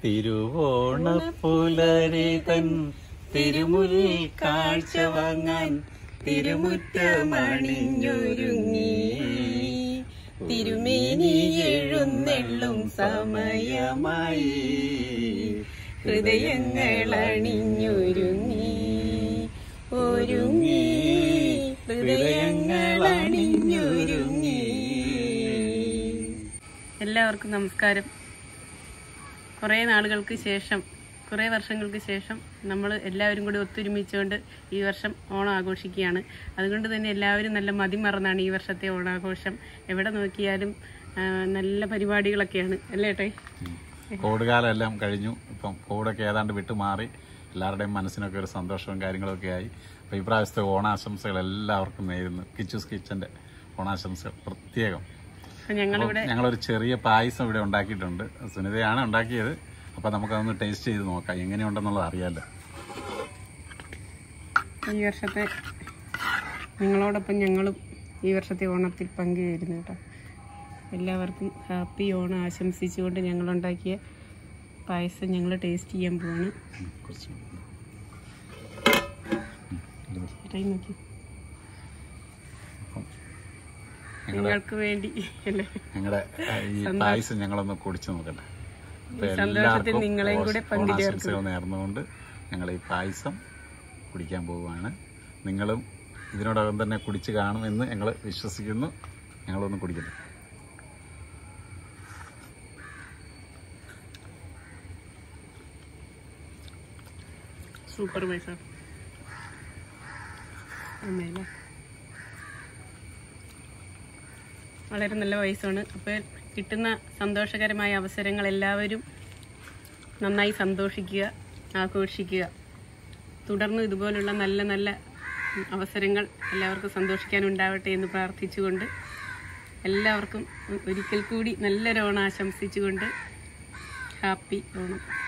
തിരുവോണപ്പുലരി തൻ തിരുമുൽ കാഴ്ച വാങ്ങാൻ തിരുമുറ്റമണിഞ്ഞൊരുങ്ങി തിരുമേനി എഴുന്നെള്ളും സമയമായി ഹൃദയങ്ങൾ അണിഞ്ഞൊരുങ്ങി ഒരുങ്ങി ഹൃദയങ്ങൾ അണിഞ്ഞൊരുങ്ങി എല്ലാവർക്കും നമസ്കാരം കുറേ നാളുകൾക്ക് ശേഷം കുറേ വർഷങ്ങൾക്ക് ശേഷം നമ്മൾ എല്ലാവരും കൂടി ഒത്തൊരുമിച്ചുകൊണ്ട് ഈ വർഷം ഓണം ആഘോഷിക്കുകയാണ് അതുകൊണ്ട് തന്നെ എല്ലാവരും നല്ല മതിമറന്നാണ് ഈ വർഷത്തെ ഓണാഘോഷം എവിടെ നോക്കിയാലും ആ, നല്ല പരിപാടികളൊക്കെയാണ് അല്ലേ ഏട്ടേ കോവിഡ് എല്ലാം കഴിഞ്ഞു ഇപ്പം കോവിഡൊക്കെ ഏതാണ്ട് വിട്ടുമാറി എല്ലാവരുടെയും മനസ്സിനൊക്കെ ഒരു സന്തോഷവും കാര്യങ്ങളൊക്കെ ആയി അപ്പോൾ ഈ പ്രാവശ്യത്തെ ഓണാശംസകൾ എല്ലാവർക്കും നേരുന്നു കിച്ചൂസ് കിച്ചൻ്റെ ഓണാശംസകൾ പ്രത്യേകം അപ്പം ഞങ്ങളിവിടെ അപ്പം ഞങ്ങളൊരു ചെറിയ പായസം ഇവിടെ ഉണ്ടാക്കിയിട്ടുണ്ട് സുനിതയാണ് ഉണ്ടാക്കിയത് അപ്പോൾ നമുക്കതൊന്ന് ടേസ്റ്റ് ചെയ്ത് നോക്കാം എങ്ങനെയുണ്ടെന്നുള്ളത് അറിയാമല്ലോ ഈ വർഷത്തെ നിങ്ങളോടൊപ്പം ഞങ്ങളും ഈ വർഷത്തെ ഓണത്തിൽ പങ്കുചേരുന്നു കേട്ടോ എല്ലാവർക്കും ഹാപ്പി ഓണം ആശംസിച്ചുകൊണ്ട് ഞങ്ങളുണ്ടാക്കിയ പായസം ഞങ്ങൾ ടേസ്റ്റ് ചെയ്യാൻ പോവാണ് ഉം, കുറച്ച് ഇത്രയും നോക്കി ഞങ്ങളുടെ നിങ്ങൾക്ക് വേണ്ടി അല്ലേ ഞങ്ങളുടെ ഈ പായസം ഞങ്ങളൊന്ന് കുടിച്ചു നോക്കട്ടെ അപ്പൊ സന്തോഷത്തിൽ എല്ലാവർക്കും നിങ്ങളെയും കൂടെ ഓണ- പങ്കുചേർക്കുന്നു. ഓണാശംസകൾ നേർന്നുകൊണ്ട് ഞങ്ങൾ ഈ പായസം കുടിക്കാൻ പോവുകയാണ് നിങ്ങളും ഇതിനോടകം തന്നെ കുടിച്ച് കാണുമെന്ന് ഞങ്ങൾ വിശ്വസിക്കുന്നു ഞങ്ങളൊന്ന് കുടിക്കട്ടെ സൂപ്പർ പൈസ അമ്മയല്ലേ വളരെ നല്ല വയസ്സാണ് അപ്പോൾ കിട്ടുന്ന സന്തോഷകരമായ അവസരങ്ങൾ എല്ലാവരും നന്നായി സന്തോഷിക്കുക ആഘോഷിക്കുക തുടർന്ന് ഇതുപോലുള്ള നല്ല നല്ല അവസരങ്ങൾ എല്ലാവർക്കും സന്തോഷിക്കാനുണ്ടാവട്ടെ എന്ന് പ്രാർത്ഥിച്ചുകൊണ്ട് എല്ലാവർക്കും ഒരിക്കൽ കൂടി നല്ലൊരു ഓണം ആശംസിച്ചുകൊണ്ട് ഹാപ്പി ഓണം